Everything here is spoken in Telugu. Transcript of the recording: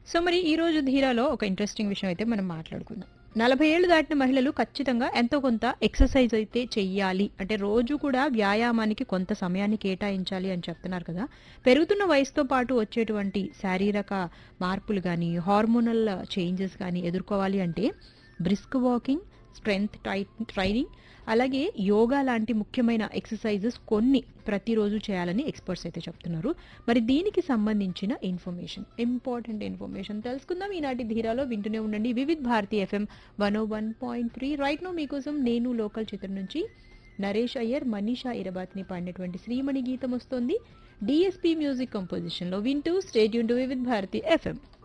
సో మరి ఈ రోజు ధీరాలో ఒక ఇంట్రెస్టింగ్ విషయం అయితే మనం మాట్లాడుకుందాం నలభై ఏళ్ళు దాటిన మహిళలు ఖచ్చితంగా ఎంతో కొంత ఎక్సర్సైజ్ అయితే చెయ్యాలి అంటే రోజు కూడా వ్యాయామానికి కొంత సమయాన్ని కేటాయించాలి అని చెప్తున్నారు కదా పెరుగుతున్న వయసుతో పాటు వచ్చేటువంటి శారీరక మార్పులు కానీ హార్మోనల్ చేంజెస్ కానీ ఎదుర్కోవాలి అంటే బ్రిస్క్ వాకింగ్ స్ట్రెంగ్త్ ట్రైనింగ్ అలాగే యోగా లాంటి ముఖ్యమైన ఎక్సర్సైజెస్ కొన్ని ప్రతిరోజు చేయాలని ఎక్స్పర్ట్స్ అయితే చెప్తున్నారు మరి దీనికి సంబంధించిన ఇన్ఫర్మేషన్ ఇంపార్టెంట్ ఇన్ఫర్మేషన్ తెలుసుకుందాం ఈనాటి ధీరాలో వింటూనే ఉండండి Vividh Bharati FM one o one point three right now మీకోసం నేను లోకల్ చిత్రం నుంచి నరేష్ అయ్యర్ మనీషా ఇరబాత్ని పాడినటువంటి శ్రీమణి గీతం వస్తోంది డిఎస్పీ మ్యూజిక్ కంపోజిషన్లో వింటూ stadium to Vividh Bharati FM